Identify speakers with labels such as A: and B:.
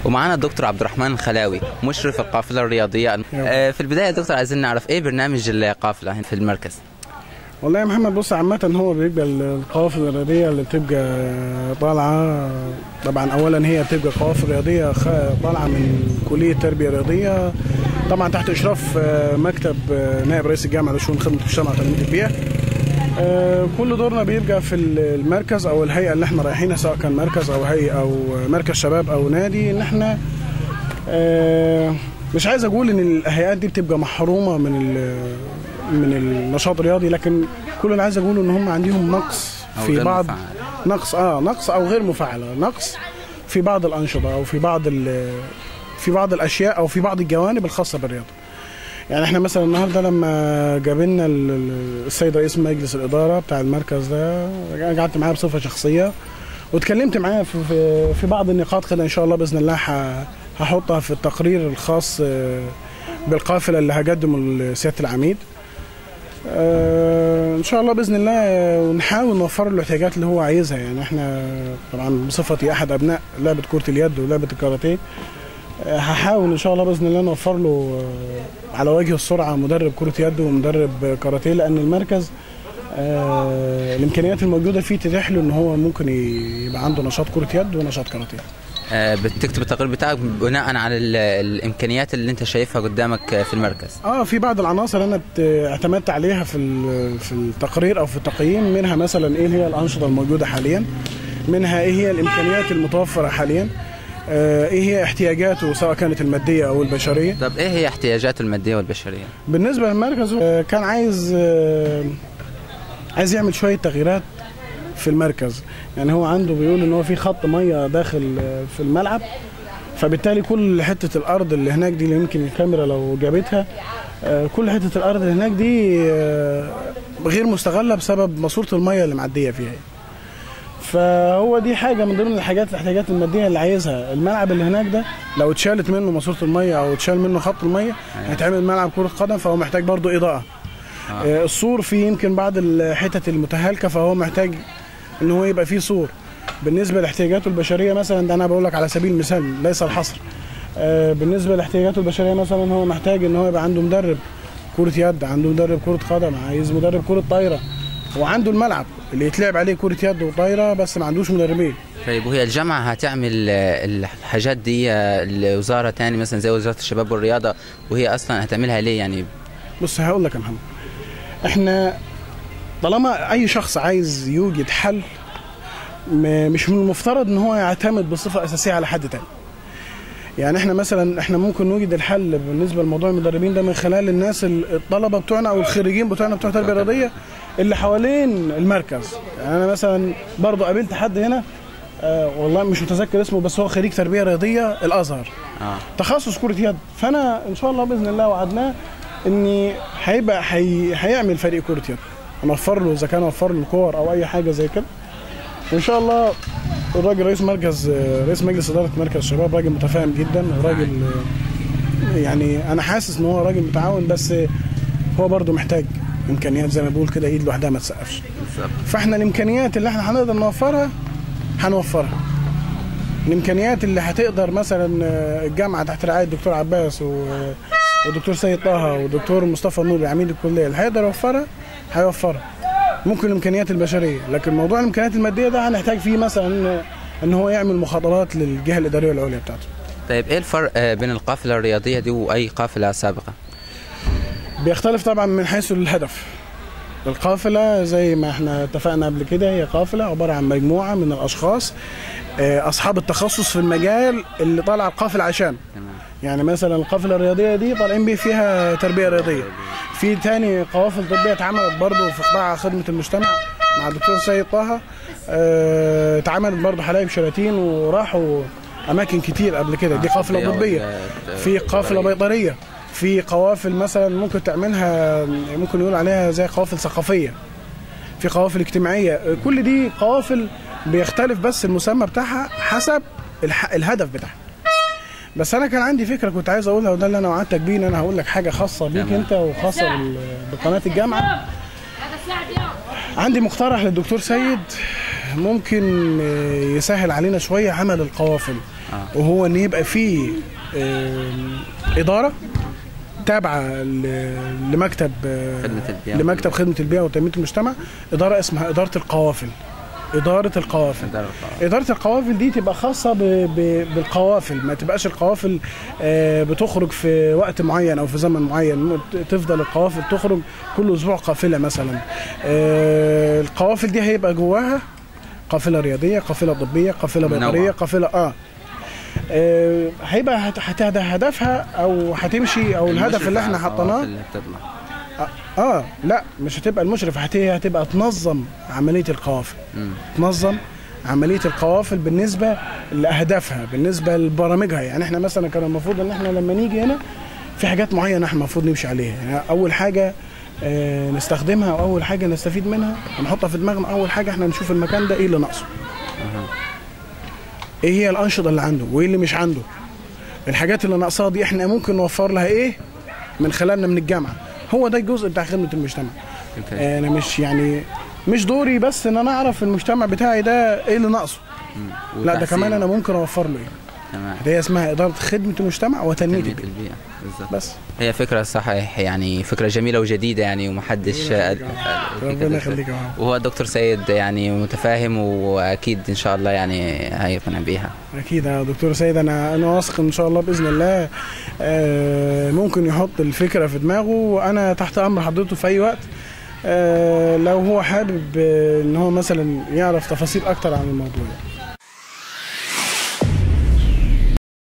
A: ومعانا الدكتور عبد الرحمن الخلاوي مشرف القافله الرياضيه آه، في البدايه يا دكتور عايزين نعرف ايه برنامج القافله هنا في المركز
B: والله يا محمد بص عامة هو بيبقى القوافل الرياضية اللي بتبقى طالعة طبعا أولا هي بتبقى قوافل رياضية خ- طالعة من كلية تربية رياضية طبعا تحت إشراف آه، مكتب آه، نائب رئيس الجامعة لشؤون خدمة المجتمع وتنمية البيئة آه، كل دورنا بيبقى في المركز او الهيئه اللي احنا رايحينها سواء كان مركز او هيئه او مركز شباب او نادي ان احنا آه، مش عايز اقول ان الهيئات دي بتبقى محرومه من ال- من النشاط الرياضي لكن كل اللي عايز اقوله ان هم عندهم نقص
A: أو
B: في
A: غير
B: بعض
A: مفعل.
B: نقص اه نقص او غير مفعله نقص في بعض الانشطه او في بعض ال- في بعض الاشياء او في بعض الجوانب الخاصه بالرياضه يعني احنا مثلا النهارده لما جابلنا ال- ال- السيد رئيس مجلس الاداره بتاع المركز ده أنا قعدت معاه بصفه شخصيه واتكلمت معاه في, في, في بعض النقاط كده ان شاء الله باذن الله ح- هحطها في التقرير الخاص آه، بالقافله اللي هقدمه لسياده العميد آه، ان شاء الله باذن الله آه، ونحاول نوفر له الاحتياجات اللي هو عايزها يعني احنا طبعا بصفتي احد ابناء لعبه كره اليد ولعبه الكاراتيه آه، هحاول ان شاء الله باذن الله نوفر له آه، على وجه السرعه مدرب كره يد ومدرب كاراتيه لان المركز آه، الامكانيات الموجوده فيه تتيح له ان هو ممكن يبقى عنده نشاط كره يد ونشاط كاراتيه
A: آه، بتكتب التقرير بتاعك بناء على ال- الامكانيات اللي انت شايفها قدامك آه، في المركز
B: اه في بعض العناصر انا ات- اعتمدت عليها في ال- في التقرير او في التقييم منها مثلا ايه هي الانشطه الموجوده حاليا منها ايه هي الامكانيات المتوفره حاليا آه، ايه هي احتياجاته سواء كانت الماديه او البشريه
A: طب ايه هي احتياجاته الماديه والبشريه
B: بالنسبه للمركز آه، كان عايز آه، عايز يعمل شويه تغييرات في المركز يعني هو عنده بيقول ان هو في خط ميه داخل آه، في الملعب فبالتالي كل حته الارض اللي هناك دي اللي يمكن الكاميرا لو جابتها آه، كل حته الارض اللي هناك دي آه، غير مستغله بسبب ماسوره الميه اللي معديه فيها فهو دي حاجه من ضمن الحاجات الاحتياجات الماديه اللي عايزها الملعب اللي هناك ده لو اتشالت منه ماسوره الميه او اتشال منه خط الميه هيتعمل ملعب كره قدم فهو محتاج برضه اضاءه آه. السور فيه يمكن بعض الحتت المتهالكه فهو محتاج ان هو يبقى فيه سور بالنسبه لاحتياجاته البشريه مثلا ده انا بقول لك على سبيل المثال ليس الحصر آه، بالنسبه لاحتياجاته البشريه مثلا هو محتاج ان هو يبقى عنده مدرب كره يد عنده مدرب كره قدم عايز مدرب كره طايره وعنده الملعب اللي يتلعب عليه كره يد وطايره بس ما عندوش مدربين
A: طيب وهي الجامعه هتعمل آه، الحاجات دي آه، لوزاره تاني مثلا زي وزاره الشباب والرياضه وهي اصلا هتعملها ليه يعني
B: بص هقول لك يا محمد احنا طالما اي شخص عايز يوجد حل م- مش من المفترض ان هو يعتمد بصفه اساسيه على حد تاني يعني احنا مثلا احنا ممكن نوجد الحل بالنسبه لموضوع المدربين ده من خلال الناس ال- الطلبه بتوعنا او الخريجين بتوعنا بتوع التربيه الرياضيه اللي حوالين المركز يعني انا مثلا برضو قابلت حد هنا آه والله مش متذكر اسمه بس هو خريج تربيه رياضيه الازهر
A: اه
B: تخصص كرة يد فأنا إن شاء الله بإذن الله وعدناه إني هيبقى حي... هيعمل فريق كرة يد نوفر له إذا كان وفر له الكور أو أي حاجة زي كده وإن شاء الله الراجل رئيس مركز رئيس مجلس إدارة مركز الشباب راجل متفاهم جدا وراجل يعني أنا حاسس إن هو راجل متعاون بس هو برضه محتاج إمكانيات زي ما بقول كده إيد لوحدها ما تسقفش
A: بالظبط
B: فاحنا الامكانيات اللي احنا هنقدر نوفرها هنوفرها الامكانيات اللي هتقدر مثلا آه، الجامعه تحت رعايه الدكتور عباس و- والدكتور سيد طه والدكتور مصطفى النوبي عميد الكليه اللي هيقدر يوفرها هيوفرها ممكن الامكانيات البشريه لكن موضوع الامكانيات الماديه ده هنحتاج فيه مثلا ان هو يعمل مخاطرات للجهه الاداريه العليا بتاعته
A: طيب ايه الفرق آه، بين القافله الرياضيه دي واي قافله سابقه
B: بيختلف طبعا من حيث الهدف القافلة زي ما احنا اتفقنا قبل كده هي قافلة عبارة عن مجموعة من الأشخاص آه، أصحاب التخصص في المجال اللي طالعة القافلة عشان
A: تمام
B: يعني مثلا القافلة الرياضية دي طالعين بيه فيها تربية رياضية في تاني قوافل طبية اتعملت برضه في قطاع خدمة المجتمع مع الدكتور سيد طه آه، اتعملت برضه حلايب شلاتين وراحوا أماكن كتير قبل كده دي قافلة طبية في قافله بيطريه في قوافل مثلا ممكن تعملها ممكن يقول عليها زي قوافل ثقافيه في قوافل اجتماعيه كل دي قوافل بيختلف بس المسمى بتاعها حسب الح... الهدف بتاعها بس انا كان عندي فكره كنت عايز اقولها وده اللي انا وعدتك بيه ان انا هقول لك حاجه خاصه بيك
A: تمام.
B: انت وخاصه بال- بقناه الجامعه عندي مقترح للدكتور سيد ممكن آه، يسهل علينا شويه عمل القوافل
A: آه.
B: وهو ان يبقى فيه آم، اداره تابعه ل- لمكتب آه،
A: خدمة البيئة.
B: لمكتب خدمه البيئه وتنميه المجتمع اداره اسمها اداره القوافل اداره القوافل
A: إدارة القوافل.
B: إدارة القوافل دي تبقى خاصة ب... ب... بالقوافل ما تبقاش القوافل آه، بتخرج في وقت معين أو في زمن معين م- تفضل القوافل تخرج كل أسبوع قافلة مثلا آه، القوافل دي هيبقى جواها قافلة رياضية قافلة طبية قافلة
A: منوعة.
B: بيطرية قافلة آه آه، هيبقى هت... هت... هدفها او هتمشي او الهدف
A: المشرف
B: اللي
A: على
B: احنا
A: القوافل
B: حطيناه
A: اللي بتطلع
B: اه, آه لا مش هتبقى المشرف هت- هتبقى تنظم عمليه القوافل
A: مم.
B: تنظم عمليه القوافل بالنسبه لاهدافها بالنسبه لبرامجها يعني احنا مثلا كان المفروض ان احنا لما نيجي هنا في حاجات معينه احنا المفروض نمشي عليها يعني اول حاجه آه نستخدمها واول حاجه نستفيد منها ونحطها في دماغنا اول حاجه احنا نشوف المكان ده ايه اللي ناقصه
A: أها.
B: ايه هي الانشطه اللي عنده وايه اللي مش عنده الحاجات اللي ناقصاها دي احنا ممكن نوفر لها ايه من خلالنا من الجامعه هو ده الجزء بتاع خدمه المجتمع
A: فهمت.
B: انا مش يعني مش دوري بس ان انا اعرف المجتمع بتاعي ده ايه اللي ناقصه
A: مم.
B: لا ده
A: وتحسين.
B: كمان انا ممكن اوفر له ايه
A: تمام
B: هي اسمها اداره خدمه المجتمع وتنميه
A: تنمية
B: البيئه
A: البيئة بالظبط
B: بس
A: هي فكرة صحيح يعني فكرة جميلة وجديدة يعني ومحدش
B: ربنا يخليك يا محمد.
A: وهو الدكتور سيد يعني متفاهم واكيد ان شاء الله يعني هيقتنع بيها
B: اكيد يا دكتور سيد انا انا واثق ان شاء الله باذن الله آه، ممكن يحط الفكره في دماغه وانا تحت امر حضرته في اي وقت آه، لو هو حابب آه، ان هو مثلا يعرف تفاصيل اكتر عن الموضوع